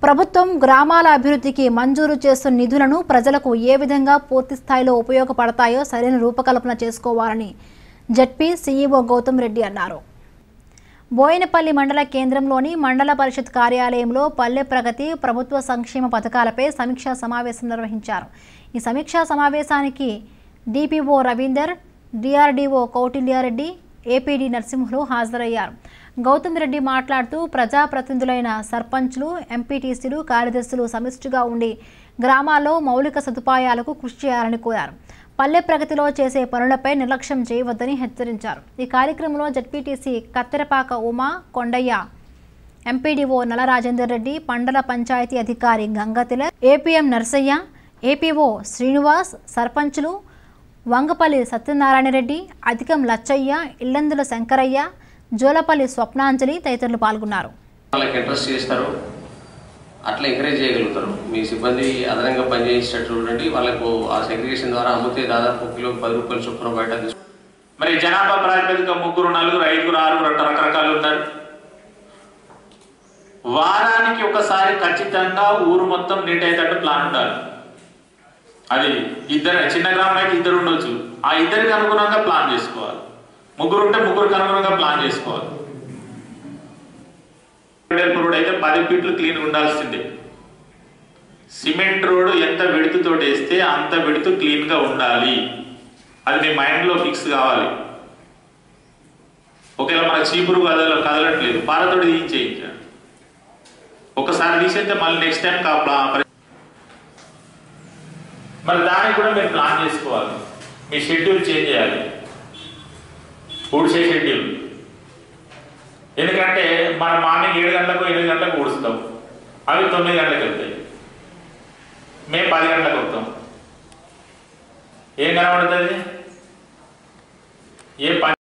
ప్రభుత్వం గ్రామాల అభివృద్ధికి మంజూరు చేస్తున్న నిధులను ప్రజలకు ఏ విధంగా పూర్తి స్థాయిలో ఉపయోగపడతాయో సరైన రూపకల్పన చేసుకోవాలని జడ్పీ సీఈఓ గౌతమ్ రెడ్డి అన్నారు బోయినపల్లి మండల కేంద్రంలోని మండల పరిషత్ కార్యాలయంలో పల్లె ప్రగతి ప్రభుత్వ సంక్షేమ పథకాలపై సమీక్షా సమావేశం నిర్వహించారు ఈ సమీక్షా సమావేశానికి DPO Ravinder DRDO Kautilya Reddy APD Narasimhulu హాజరయ్యారు గౌతమ్ రెడ్డి మాట్లాడుతూ ప్రజాప్రతినిధులైన సర్పంచ్లు ఎంపీటీసీలు కార్యదర్శులు సమిష్టిగా ఉండి గ్రామాల్లో మౌలిక సదుపాయాలకు కృషి చేయాలని కోరారు పల్లె ప్రగతిలో చేసే పనులపై నిర్లక్ష్యం చేయవద్దని హెచ్చరించారు ఈ కార్యక్రమంలో జడ్పీటీసీ కత్తెరపాక ఉమా కొండయ్య ఎంపీడీఓ నలరాజేందర్ రెడ్డి పండల పంచాయతీ అధికారి గంగతిల ఏపీఎం నర్సయ్య ఏపీఓ శ్రీనివాస్ సర్పంచులు వంగపల్లి సత్యనారాయణ రెడ్డి అధికం లచ్చయ్య ఇల్లందుల శంకరయ్య జోలపల్లి స్వప్నాంజలి తదితరులు పాల్గొన్నారు వాళ్ళకి ఇంట్రెస్ట్ చేస్తారు అట్లా ఎంకరేజ్ చేయగలుగుతారు మీ సిబ్బంది అదనంగా పనిచేసేటట్లు ఉండండి వాళ్ళకు ఆ సెగ్రిగేషన్ ద్వారా అమ్మితే దాదాపు ఒక కిలో పది రూపాయల చొప్పున బయట తీసుకు మరి జనాభా ప్రాతిపదిక ముగ్గురు నలుగురు ఐదుగురు ఆరుగురు అట్లా రకరకాలు ఉంటారు వారానికి ఒకసారి ఖచ్చితంగా ఊరు మొత్తం నీట్ అయ్యేటట్టు ప్లాన్ ఉండాలి అది ఇద్దరు చిన్న గ్రామం అయితే ఇద్దరు ఉండొచ్చు ఆ ఇద్దరికి అనుగుణంగా ప్లాన్ చేసుకోవాలి ముగ్గురు ఉంటే ముగ్గురికి అనుగుణంగా ప్లాన్ చేసుకోవాలి వెడల్పు రోడ్ అయితే పది ఫీట్లు క్లీన్ ఉండాల్సిందే సిమెంట్ రోడ్ ఎంత విడుతుతో వేస్తే అంత విడుతు క్లీన్ గా ఉండాలి అది మీ మైండ్ లో ఫిక్స్ కావాలి ఒకవేళ మన చీపురు కదల కదలట్లేదు పారతోటి తీయించేయించాలి ఒకసారి తీసేస్తే మళ్ళీ నెక్స్ట్ టైం కా ప్లా- పరి- మరి దానికి కూడా మీరు ప్లాన్ చేసుకోవాలి మీ షెడ్యూల్ చేంజ్ చేయాలి ఊడ్చే షెడ్యూల్ ఎందుకంటే మనం మార్నింగ్ ఏడు గంటలకు ఎనిమిది గంటలకు ఊడుస్తాం అవి తొమ్మిది గంటలకు వెళ్తాయి మేము పది గంటలకు వస్తాం ఏం కనబడుతుంది ఏ పని